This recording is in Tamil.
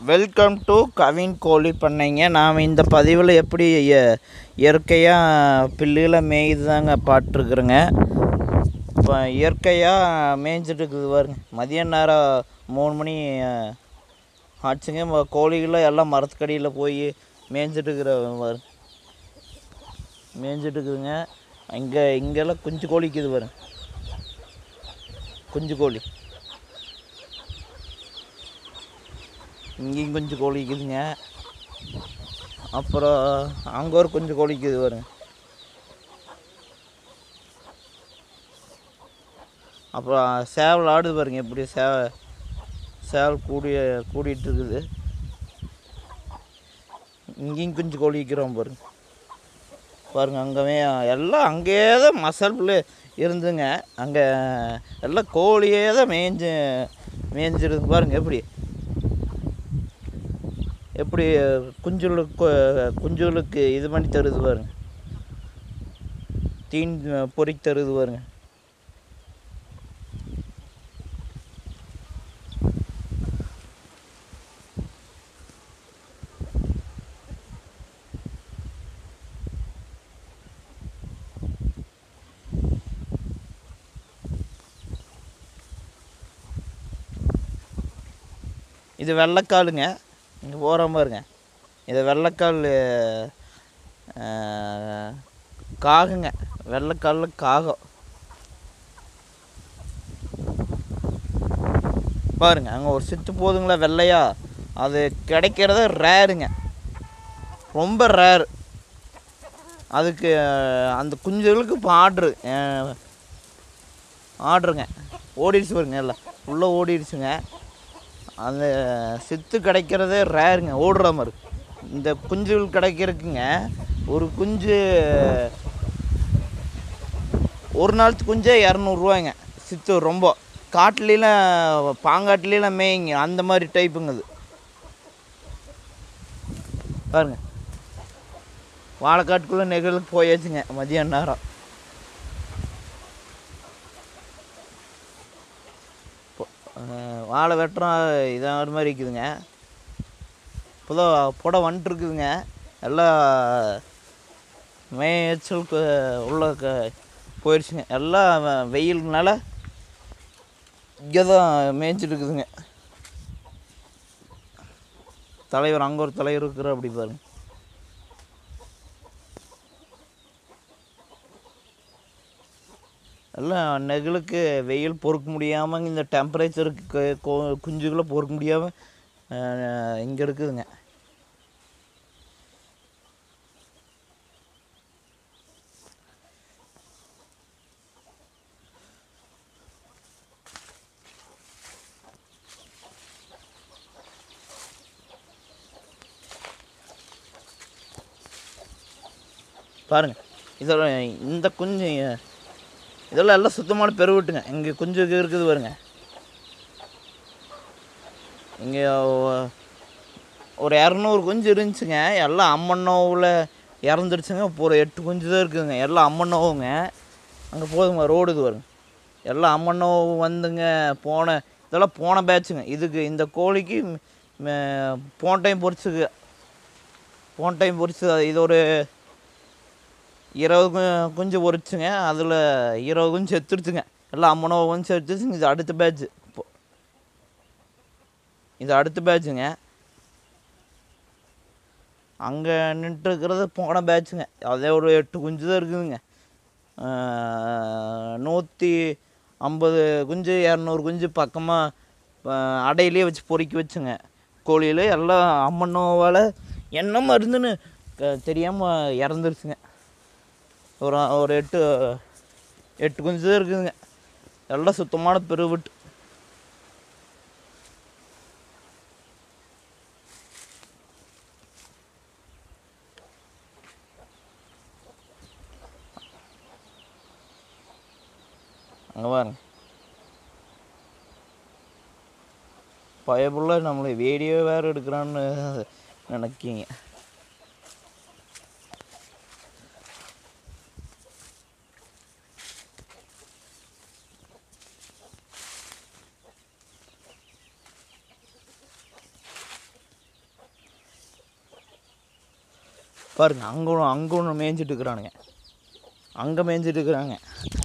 வெல்கம் டு கவின் கோழி பண்ணைங்க நாம் இந்த பதிவில் எப்படி இய- இயற்கையாக பில்லுகளை மேய்துதாங்க பாட்டுருக்குறேங்க இப்போ இயற்கையாக மேய்ஞ்சிட்டு இருக்குது பாருங்க மதிய நேரம் மூணு மணி அஹ், ஆச்சுங்க ம- கோழிகளை எல்லாம் மரத்துக்கடியில் போய் மேய்ஞ்சிட்டு இருக்கிற பாருங்க மேய்ஞ்சிட்டு இருக்குதுங்க இங்கே இங்கெல்லாம் குஞ்சு கோழி இருக்குது பாருங்க குஞ்சு கோழி இங்கேயும் கொஞ்சம் கோழிக்குதுங்க அப்புறம் அங்கே ஒரு கொஞ்சம் கோழிக்குது பாருங்க அப்புறம் சேவல் ஆடுது பாருங்க எப்படி சே சேவல் கூடி கூடிட்டு இருக்குது இங்கேயும் கொஞ்சம் கோழி விற்கிறோம் பாருங்க பாருங்க அங்கவே எல்லாம் அங்கேயே தான் மசால் புல்லு இருந்துங்க அங்கே எல்லாம் கோழியே தான் மேய்ஞ்சு மேய்ஞ்சிருக்கு பாருங்க எப்படி எப்படி குஞ்சுகளுக்கு குஞ்சுகளுக்கு இது பண்ணி தருது பாருங்க தீன் பொறி தருது பாருங்க இது வெள்ளைக்காலுங்க இங்கே போகிற பாருங்க இது வெள்ளைக்கால் அஹ், காகங்க வெள்ளைக்காலில் காகம் பாருங்க அங்கே ஒரு சித்து போதுங்களா வெள்ளையா அது கிடைக்கிறத ரேருங்க ரொம்ப ரேர் அதுக்கு அஹ், அந்த குஞ்சுகளுக்கு இப்போ ஆர்ட்ரு ஆர்டருங்க ஓடிடுச்சு பாருங்க எல்லாம் உள்ளே ஓடிடுச்சுங்க அந்த சித்து கிடைக்கிறதே ரேருங்க ஓடுற மாதிரி இந்த குஞ்சுகள் கிடைக்கிறதுக்குங்க ஒரு குஞ்சு ஒரு நாள் குஞ்சே இரநூறுவாய்ங்க சித்து ரொம்ப காட்டுலாம் பாங்காட்டுலாம் மேய்ங்க அந்த மாதிரி டைப்புங்க அது பாருங்க வாழைக்காட்டுக்குள்ளே நெகிழுக்கு போயாச்சுங்க மதியான நேரம் அஹ் வாழை வெட்டுறோம் இதாக மாதிரி இருக்குதுங்க இப்போதான் புடை வந்துட்டுருக்குதுங்க எல்லாம் மேய்ச்சலுக்கு உள்ள க போயிடுச்சுங்க எல்லாம் வ- வெயில்னால இங்கே தான் மேய்ச்சிட்டு இருக்குதுங்க தலைவர் அங்கே ஒரு தலைவர் இருக்கிற அப்படி பாருங்க எல்லாம் நெகிழுக்கு வெயில் பொறுக்க முடியாமல் இந்த டெம்பரேச்சருக்கு கொ- குஞ்சுகளை பொறுக்க முடியாமல் இங்கே இருக்குதுங்க பாருங்க இதோட இந்த குஞ்சு இதெல்லாம் எல்லாம் சுத்தமான பெருவிட்டுங்க இங்கே குஞ்சு இருக்குது பாருங்க இங்கே ஒரு இரநூறு குஞ்சு இருந்துச்சுங்க எல்லாம் அம்மண்ணோவில் இறந்துடுச்சுங்க இப்போ ஒரு எட்டு குஞ்சு தான் இருக்குதுங்க எல்லாம் அம்மண்ணோவுங்க அங்கே போதுங்க ரோடுக்கு வருங்க எல்லாம் அம்மண்ணோவு வந்துங்க போன இதெல்லாம் போன பேட்சுங்க இதுக்கு இந்த கோழிக்கு ம- போன டைம் பொரிச்சுங்க போன டைம் பொரிச்சு இது ஒரு இருபது கு- குஞ்சு பொரிச்சுங்க அதில் இருபது குஞ்சு செத்துருச்சுங்க எல்லாம் அம்மனோ குஞ்சு செத்துருச்சுங்க இது அடுத்த பேட்ச் இப்போ இது அடுத்த பேட்சுங்க அங்கே நின்றுட்டு இருக்கிறது போன பேட்சுங்க அதே ஒரு எட்டு குஞ்சு தான் இருக்குதுங்க நூற்றி ஐம்பது குஞ்சு இரநூறு குஞ்சு பக்கமாக அடையிலே வச்சு பொறுக்கி வச்சுங்க கோழியில் எல்லாம் அம்மனோவால் என்ன மருந்துன்னு தெரியாமல் இறந்துருச்சுங்க ஒரு ஒரு எட்டு எட்டு குஞ்சு தான் இருக்குதுங்க எல்லாம் சுத்தமான பெருவிட்டு அங்கே பாருங்க பயப்புள்ள நம்மளை வீடியோ வேறு எடுக்கிறான்னு நினைக்கிங்க பாருங்க அங்கே ஒன்று அங்கே ஒன்று மேய்ஞ்சிட்டு இருக்கிறானுங்க அங்கே மேய்ஞ்சிட்டு இருக்கிறாங்க